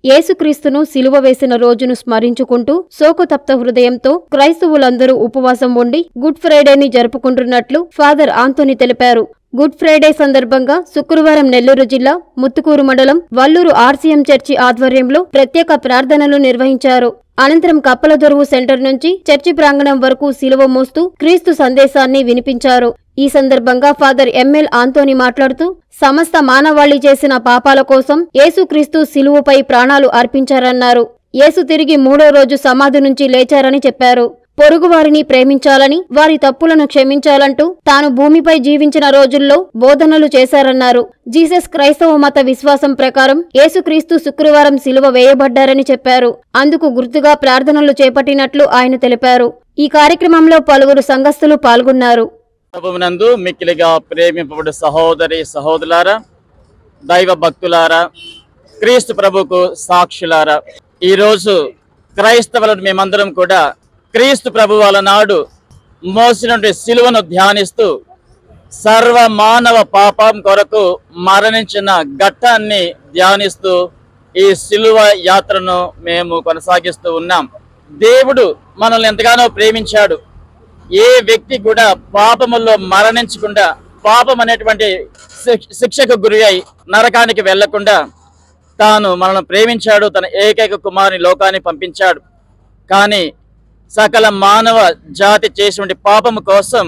యేసుక్రీస్తును సిలువ వేసిన రోజును స్మరించుకుంటూ శోకతప్త హృదయంతో క్రైస్తవులందరూ ఉపవాసం ఉండి గుడ్ ఫ్రైడేని జరుపుకుంటున్నట్లు ఫాదర్ ఆంతోని తెలిపారు గుడ్ ఫ్రైడే సందర్భంగా శుక్రవారం నెల్లూరు జిల్లా ముత్తుకూరు మండలం వల్లూరు ఆర్సీఎం చర్చి ఆధ్వర్యంలో ప్రత్యేక ప్రార్థనలు నిర్వహించారు అనంతరం కప్పలదొరువు సెంటర్ నుంచి చర్చి ప్రాంగణం వరకు సిలువ మోస్తూ క్రీస్తు సందేశాన్ని వినిపించారు ఈ సందర్భంగా ఫాదర్ ఎంఎల్ ఆంతోని మాట్లాడుతూ సమస్త మానవాళి చేసిన పాపాల కోసం యేసుక్రీస్తు సిలువపై ప్రాణాలు అర్పించారన్నారు యేసు తిరిగి మూడో రోజు సమాధి నుంచి లేచారని చెప్పారు పొరుగువారిని ప్రేమించాలని వారి తప్పులను క్షమించాలంటూ తాను భూమిపై జీవించిన రోజుల్లో బోధనలు చేశారన్నారు జీసస్ క్రైస్తవ మత విశ్వాసం ప్రకారం యేసుక్రీస్తు శుక్రవారం సిలువ వేయబడ్డారని చెప్పారు అందుకు గుర్తుగా ప్రార్థనలు చేపట్టినట్లు ఆయన తెలిపారు ఈ కార్యక్రమంలో పలువురు సంఘస్థులు పాల్గొన్నారు ప్రభునందు మిక్కిలిగా ప్రేమింపబడు సహోదరి సహోదరులారా దైవ భక్తులారా క్రీస్తు ప్రభుకు సాక్షులారా ఈరోజు క్రైస్తవులను మేమందరం కూడా క్రీస్తు ప్రభు వాళ్ళ నాడు మోసినటువంటి సిలువను ధ్యానిస్తూ సర్వ మానవ పాపం కొరకు మరణించిన ఘట్టాన్ని ధ్యానిస్తూ ఈ సిలువ యాత్రను మేము కొనసాగిస్తూ ఉన్నాం దేవుడు మనల్ని ఎంతగానో ప్రేమించాడు ఏ వ్యక్తి కూడా పాపములో మరణించకుండా పాపం అనేటువంటి శిక్ష- శిక్షకు గురి అయి నరకానికి వెళ్లకుండా తాను మనల్ని ప్రేమించాడు తన ఏకైక కుమారుని లోకాన్ని పంపించాడు కానీ సకల మానవ జాతి చేసినటువంటి పాపము కోసం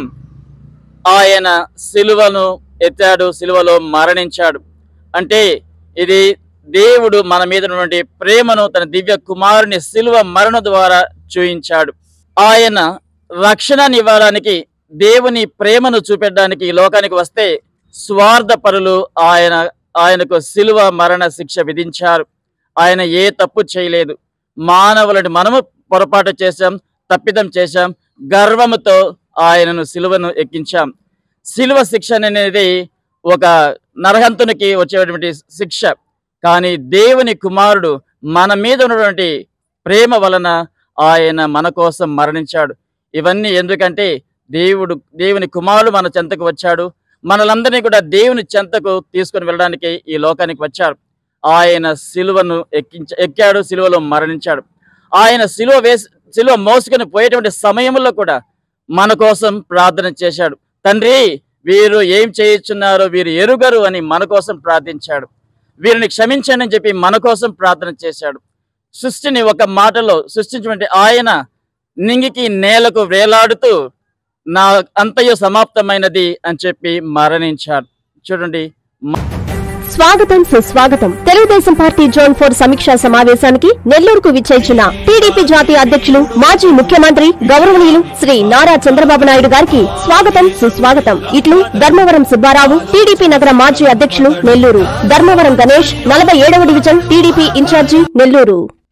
ఆయన సిలువను ఎత్తాడు సిలువలో మరణించాడు అంటే ఇది దేవుడు మన మీద ఉన్నటువంటి ప్రేమను తన దివ్య కుమారుని సిలువ మరణ ద్వారా చూయించాడు ఆయన రక్షణని ఇవ్వడానికి దేవుని ప్రేమను చూపెట్టడానికి ఈ లోకానికి వస్తే స్వార్థపరులు ఆయన ఆయనకు సిలువ మరణ శిక్ష విధించారు ఆయన ఏ తప్పు చేయలేదు మానవులని మనము పొరపాటు చేశాం తప్పిదం చేశాం గర్వముతో ఆయనను సిలువను ఎక్కించాం సిలువ శిక్ష అనేది ఒక నరహంతునికి వచ్చేటువంటి శిక్ష కానీ దేవుని కుమారుడు మన మీద ఉన్నటువంటి ప్రేమ వలన ఆయన మన కోసం మరణించాడు ఇవన్నీ ఎందుకంటే దేవుడు దేవుని కుమారుడు మన చెంతకు వచ్చాడు మనలందరినీ కూడా దేవుని చెంతకు తీసుకొని వెళ్ళడానికి ఈ లోకానికి వచ్చాడు ఆయన సిలువను ఎక్కించ ఎక్కాడు సిలువలో మరణించాడు ఆయన సిలువ వేసి సిలువ మోసుకొని పోయేటువంటి సమయంలో కూడా మన కోసం ప్రార్థన చేశాడు తండ్రి వీరు ఏం చేయుచున్నారో వీరు ఎరుగరు అని మన కోసం ప్రార్థించాడు వీరిని క్షమించండి అని చెప్పి మన కోసం ప్రార్థన చేశాడు సృష్టిని ఒక మాటలో సృష్టించినటువంటి ఆయన నింగికి నేలకు వేలాడుతూ నా అంతయు సమాప్తమైనది అని చెప్పి మరణించాడు చూడండి స్వాగతం సుస్వాగతం తెలుగుదేశం పార్టీ జోన్ ఫోర్ సమీక్షా సమావేశానికి నెల్లూరుకు విచ్చేసిన టీడీపీ జాతీయ అధ్యక్షులు మాజీ ముఖ్యమంత్రి గౌరవనీయులు శ్రీ నారా చంద్రబాబు నాయుడు గారికి స్వాగతం సుస్వాగతం ఇట్లు ధర్మవరం సుబ్బారావు టీడీపీ నగర మాజీ అధ్యక్షులు నెల్లూరు ధర్మవరం గణేష్ నలభై ఏడవ డివిజన్ టీడీపీ ఇన్ఛార్జి నెల్లూరు